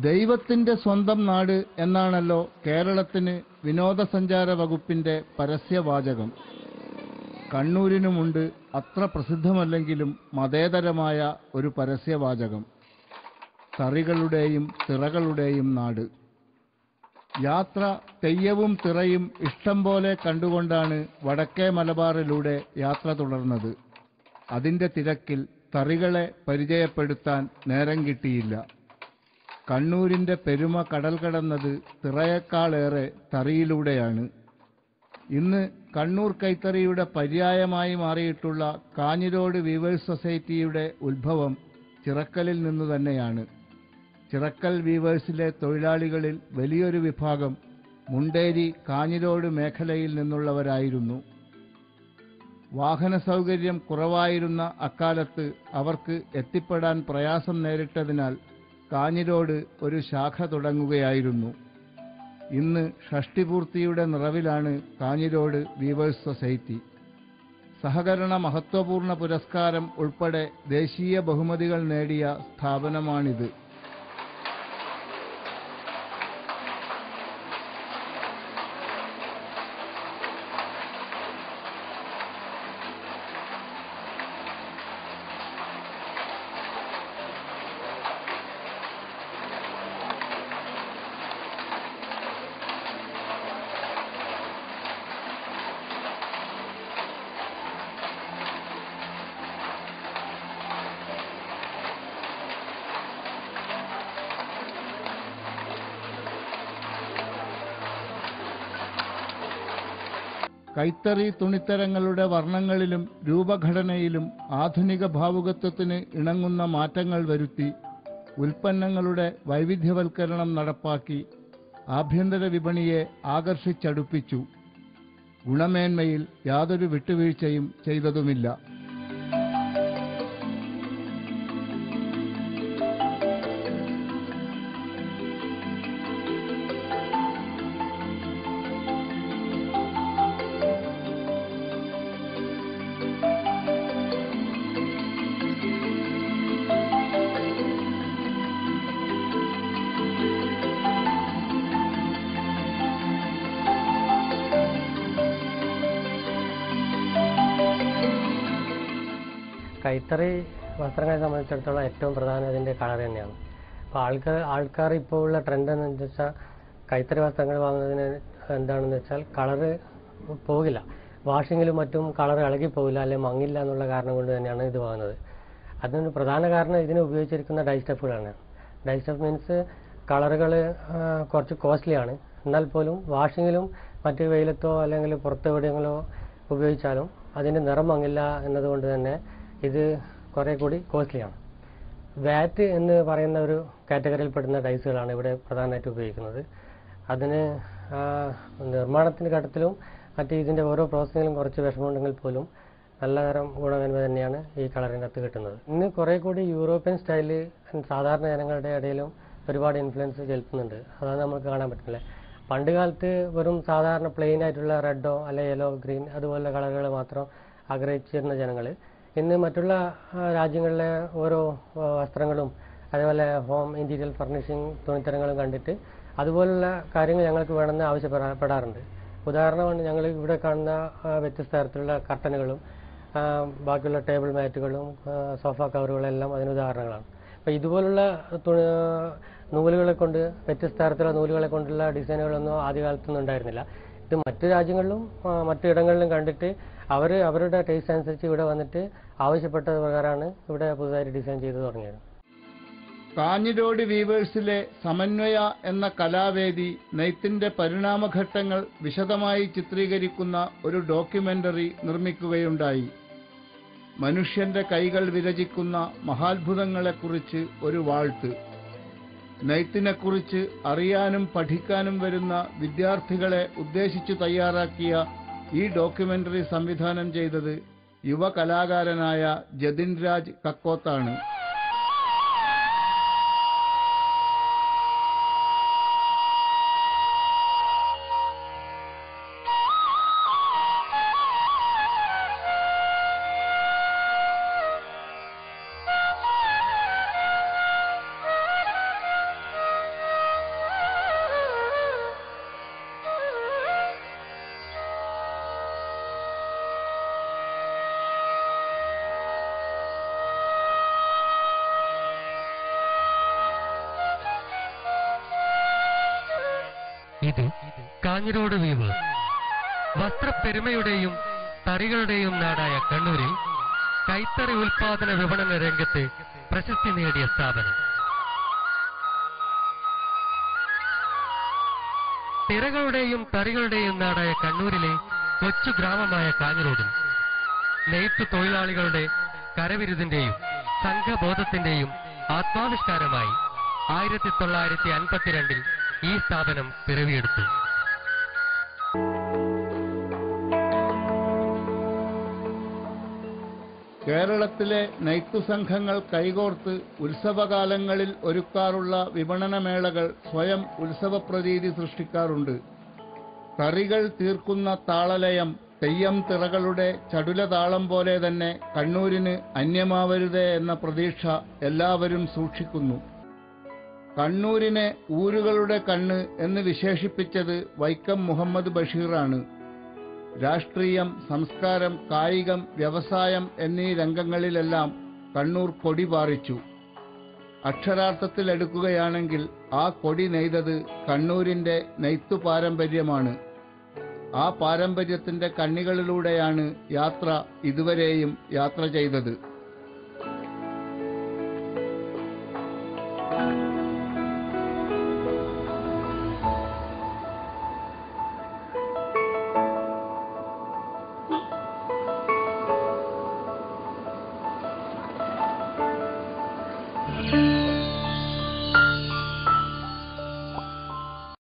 ദൈവത്തിന്റെ സ്വന്തം നാട് എന്നാണല്ലോ കേരളത്തിന് വിനോദസഞ്ചാര വകുപ്പിന്റെ പരസ്യവാചകം കണ്ണൂരിനുമുണ്ട് അത്ര പ്രസിദ്ധമല്ലെങ്കിലും മതേതരമായ ഒരു പരസ്യവാചകം തറികളുടെയും തിറകളുടെയും നാട് യാത്ര തെയ്യവും തിറയും ഇഷ്ടം പോലെ കണ്ടുകൊണ്ടാണ് വടക്കേ മലബാറിലൂടെ യാത്ര തുടർന്നത് അതിന്റെ തിരക്കിൽ തറികളെ പരിചയപ്പെടുത്താൻ നേരം കിട്ടിയില്ല കണ്ണൂരിന്റെ പെരുമ കടൽ കടന്നത് തിറയേക്കാളേറെ തറിയിലൂടെയാണ് ഇന്ന് കണ്ണൂർ കൈത്തറിയുടെ പര്യായമായി മാറിയിട്ടുള്ള കാഞ്ഞിരോട് വീവേഴ്സ് സൊസൈറ്റിയുടെ ഉത്ഭവം ചിറക്കലിൽ നിന്നു തന്നെയാണ് ചിറക്കൽ വീവേഴ്സിലെ തൊഴിലാളികളിൽ വലിയൊരു വിഭാഗം മുണ്ടേരി കാഞ്ഞിരോട് മേഖലയിൽ നിന്നുള്ളവരായിരുന്നു വാഹന സൗകര്യം കുറവായിരുന്ന അക്കാലത്ത് അവർക്ക് എത്തിപ്പെടാൻ പ്രയാസം നേരിട്ടതിനാൽ കാഞ്ഞിരോട് ഒരു ശാഖ തുടങ്ങുകയായിരുന്നു ഇന്ന് ഷഷ്ടിപൂർത്തിയുടെ നിറവിലാണ് കാഞ്ഞിരോട് വീവേഴ്സ് സൊസൈറ്റി സഹകരണ മഹത്വപൂർണ്ണ പുരസ്കാരം ഉൾപ്പെടെ ദേശീയ ബഹുമതികൾ നേടിയ സ്ഥാപനമാണിത് കൈത്തറി തുണിത്തരങ്ങളുടെ വർണ്ണങ്ങളിലും രൂപഘടനയിലും ആധുനിക ഭാവുകത്വത്തിന് ഇണങ്ങുന്ന മാറ്റങ്ങൾ വരുത്തി ഉൽപ്പന്നങ്ങളുടെ വൈവിധ്യവൽക്കരണം നടപ്പാക്കി ആഭ്യന്തര വിപണിയെ ആകർഷിച്ചടുപ്പിച്ചു ഗുണമേന്മയിൽ യാതൊരു വിട്ടുവീഴ്ചയും ചെയ്തതുമില്ല കൈത്തറി വസ്ത്രങ്ങളെ സംബന്ധിച്ചിടത്തോളം ഏറ്റവും പ്രധാനം അതിൻ്റെ കളർ തന്നെയാണ് അപ്പോൾ ആൾക്കാർ ആൾക്കാർ ഇപ്പോൾ ഉള്ള ട്രെൻഡ് എന്ന് വെച്ചാൽ കൈത്തറി വസ്ത്രങ്ങൾ വാങ്ങുന്നതിന് എന്താണെന്ന് വെച്ചാൽ കളറ് പോകില്ല വാഷിങ്ങിലും മറ്റും കളർ ഇളകി പോകില്ല അല്ലെങ്കിൽ മങ്ങില്ല എന്നുള്ള കാരണം കൊണ്ട് തന്നെയാണ് ഇത് വാങ്ങുന്നത് അതിന് പ്രധാന കാരണം ഇതിന് ഉപയോഗിച്ചിരിക്കുന്ന ഡൈ സ്റ്റഫുകളാണ് ഡൈ സ്റ്റഫ് മീൻസ് കളറുകൾ കുറച്ച് കോസ്റ്റ്ലി ആണ് എന്നാൽ പോലും വാഷിങ്ങിലും മറ്റ് വെയിലത്തോ അല്ലെങ്കിൽ പുറത്ത് എവിടെയെങ്കിലോ ഉപയോഗിച്ചാലും അതിൻ്റെ നിറം മങ്ങില്ല എന്നതുകൊണ്ട് തന്നെ ഇത് കുറേ കൂടി കോസ്റ്റ്ലിയാണ് വാറ്റ് എന്ന് പറയുന്ന ഒരു കാറ്റഗറിയിൽപ്പെടുന്ന ഡൈസുകളാണ് ഇവിടെ പ്രധാനമായിട്ട് ഉപയോഗിക്കുന്നത് അതിന് ആ, നിർമ്മാണത്തിൻ്റെ ഘട്ടത്തിലും മറ്റ് ഇതിൻ്റെ ഓരോ പ്രോസസ്സിങ്ങിലും കുറച്ച് വിഷമമുണ്ടെങ്കിൽ പോലും നല്ല തരം ഗുണമേന്മ തന്നെയാണ് ഈ കളറിൻ്റെ അകത്ത് കിട്ടുന്നത് ഇന്ന് കുറേ കൂടി യൂറോപ്യൻ സ്റ്റൈല് സാധാരണ ജനങ്ങളുടെ ഇടയിലും ഒരുപാട് ഇൻഫ്ലുവൻസ് ചെലുത്തുന്നുണ്ട് അതാണ് നമുക്ക് കാണാൻ പറ്റുന്നില്ല പണ്ട് കാലത്ത് വെറും സാധാരണ പ്ലെയിൻ ആയിട്ടുള്ള റെഡോ അല്ലെ യെല്ലോ ഗ്രീൻ അതുപോലുള്ള കളറുകൾ മാത്രം ആഗ്രഹിച്ചിരുന്ന ജനങ്ങൾ ഇന്ന് മറ്റുള്ള ആ, രാജ്യങ്ങളിലെ ഓരോ ആ, വസ്ത്രങ്ങളും അതേപോലെ ഹോം ഇൻറ്റീരിയൽ ഫർണിഷിംഗ് തുണിത്തരങ്ങളും കണ്ടിട്ട് അതുപോലുള്ള കാര്യങ്ങൾ ഞങ്ങൾക്ക് വേണമെന്ന് ആവശ്യപ്പെടാറുണ്ട് ഉദാഹരണമാണ് ഞങ്ങൾ ഇവിടെ കാണുന്ന ആ, വ്യത്യസ്ത തരത്തിലുള്ള കർട്ടനുകളും ആ, ബാക്കിയുള്ള ടേബിൾ മാറ്റുകളും ആ, സോഫ കവറുകളെല്ലാം അതിന് ഉദാഹരണങ്ങളാണ് അപ്പോൾ ഇതുപോലുള്ള തുണി നൂലുകളെ കൊണ്ട് വ്യത്യസ്ത തരത്തിലുള്ള നൂലുകളെ കൊണ്ടുള്ള ഡിസൈനുകളൊന്നും ആദ്യകാലത്തൊന്നും ഉണ്ടായിരുന്നില്ല ഇത് മറ്റു രാജ്യങ്ങളിലും ആ, മറ്റു ഇടങ്ങളിലും കണ്ടിട്ട് അവർ അവരുടെ ടേസ്റ്റ് അനുസരിച്ച് ഇവിടെ വന്നിട്ട് ആവശ്യപ്പെട്ട പ്രകാരമാണ് ഇവിടെ പുതുതായിട്ട് ഡിസൈൻ ചെയ്ത് തുടങ്ങിയത് കാഞ്ഞിരോട് വീവേഴ്സിലെ സമന്വയ എന്ന കലാവേദി നെയ്ത്തിന്റെ പരിണാമഘട്ടങ്ങൾ വിശദമായി ചിത്രീകരിക്കുന്ന ഒരു ഡോക്യുമെന്ററി നിർമ്മിക്കുകയുണ്ടായി മനുഷ്യന്റെ കൈകൾ വിരചിക്കുന്ന മഹാത്ഭുതങ്ങളെക്കുറിച്ച് ഒരു വാഴ്ത്ത് നെയ്ത്തിനെക്കുറിച്ച് അറിയാനും പഠിക്കാനും വരുന്ന വിദ്യാർത്ഥികളെ ഉദ്ദേശിച്ചു തയ്യാറാക്കിയ ഈ ഡോക്യുമെന്ററി സംവിധാനം ചെയ്തത് യുവ കലാകാരനായ ജതിൻ രാജ് കക്കോത്താണ് ഇത് കാഞ്ഞിരോട് വീവ് വസ്ത്രപ്പെരുമയുടെയും തറികളുടെയും നാടായ കണ്ണൂരിൽ കൈത്തറി ഉൽപാദന വിപണന രംഗത്ത് പ്രശസ്തി നേടിയ സ്ഥാപനം തിറകളുടെയും തറികളുടെയും നാടായ കണ്ണൂരിലെ കൊച്ചു ഗ്രാമമായ കാഞ്ഞിരോടിൽ നെയ്ത്തു തൊഴിലാളികളുടെ കരവിരുതിന്റെയും സംഘബോധത്തിന്റെയും ആത്മാവിഷ്കാരമായി ആയിരത്തി തൊള്ളായിരത്തി അൻപത്തിരണ്ടിൽ ഈ സ്ഥാപനം പിറവിയെടുത്തു കേരളത്തിലെ നെയ്ത്തു സംഘങ്ങൾ കൈകോർത്ത് ഉത്സവകാലങ്ങളിൽ ഒരുക്കാറുള്ള വിപണനമേളകൾ സ്വയം ഉത്സവപ്രതീതി സൃഷ്ടിക്കാറുണ്ട് തറികൾ തീർക്കുന്ന താളലയം തെയ്യം തിറകളുടെ ചടുലതാളം പോലെ തന്നെ കണ്ണൂരിന് അന്യമാവരുതേ എന്ന പ്രതീക്ഷ എല്ലാവരും സൂക്ഷിക്കുന്നു കണ്ണൂരിനെ ഊരുകളുടെ കണ്ണ് എന്ന് വിശേഷിപ്പിച്ചത് വൈക്കം മുഹമ്മദ് ബഷീറാണ് രാഷ്ട്രീയം സംസ്കാരം കായികം വ്യവസായം എന്നീ രംഗങ്ങളിലെല്ലാം കണ്ണൂർ കൊടി പാറിച്ചു അക്ഷരാർത്ഥത്തിൽ എടുക്കുകയാണെങ്കിൽ ആ കൊടി നെയ്തത് കണ്ണൂരിന്റെ നെയ്ത്തു പാരമ്പര്യമാണ് ആ പാരമ്പര്യത്തിന്റെ കണ്ണികളിലൂടെയാണ് യാത്ര ഇതുവരെയും യാത്ര ചെയ്തത്